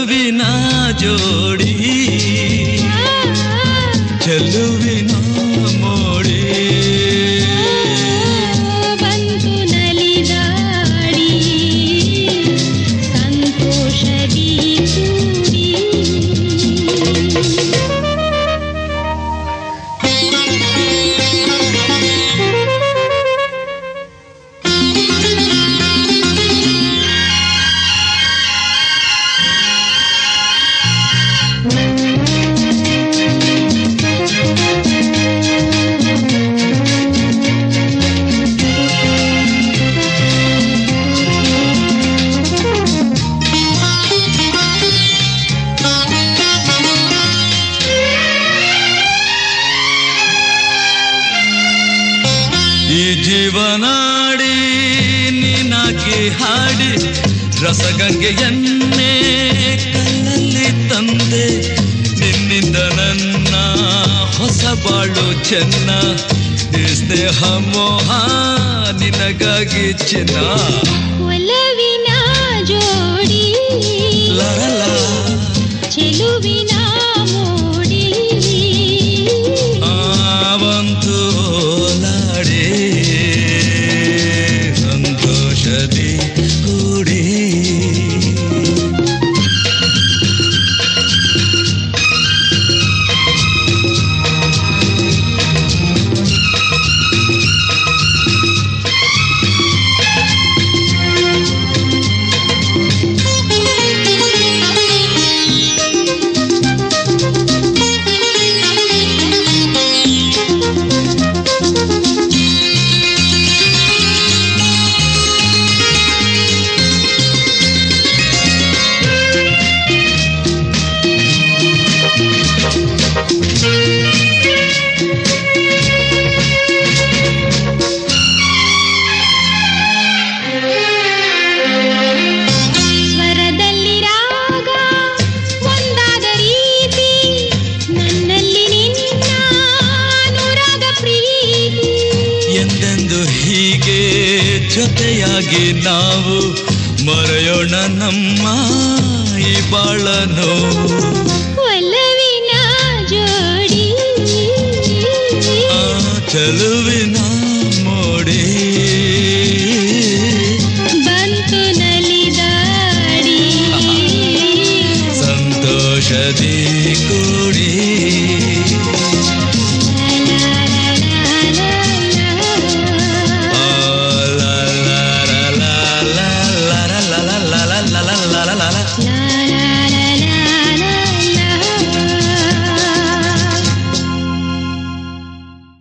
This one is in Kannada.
ಒಲವಿನ ಜೋಡಿ ಚೆಲುವಿನ ಮೋಡಿ ಬಂತು ನಲಿದಾಡಿ ಸಂತೋಷದಿ ಕೂಡಿ ಈ ಜೀವನಾಡಿ ನಿನಗೆ ಹಾಡಿ ರಸಗಂಗೆಯನ್ನೇ ಕಲ್ಲಲ್ಲಿ ತಂದೆ ನಿನ್ನಿಂದ ನನ್ನ ಹೊಸ ಬಾಳು ಚೆನ್ನ ಈ ಸ್ನೇಹ ಮೋಹ ನಿನಗಾಗಿ ಚಿನ್ನ ಒಲವಿನ ಜೋಡಿ ಲರಲ ಚೆಲುವಿನ ಮೋಡಿ ಆವಂತು ಓಲಾಡಿ ಸಂತೋಷದಿ ಕೂಡಿ ಸ್ವರದಲ್ಲಿ ರಾಗ ಒಂದಾದ ರೀತಿ ನನ್ನಲ್ಲಿ ನಿನ್ನ ಅನುರಾಗ ಪ್ರೀತಿ ಎಂದೆಂದು ಹೀಗೆ ಜೊತೆಯಾಗಿ ನಾವು ಮರೆಯೋಣ ನಮ್ಮ ಈ ಬಾಳನು ಒಲವಿನ ಜೋಡಿ ಆ ಚೆಲುವಿನ ಮೋಡಿ ಬಂತು ನಲಿದಾಡಿ ಸಂತೋಷದಿ ಕೂಡಿ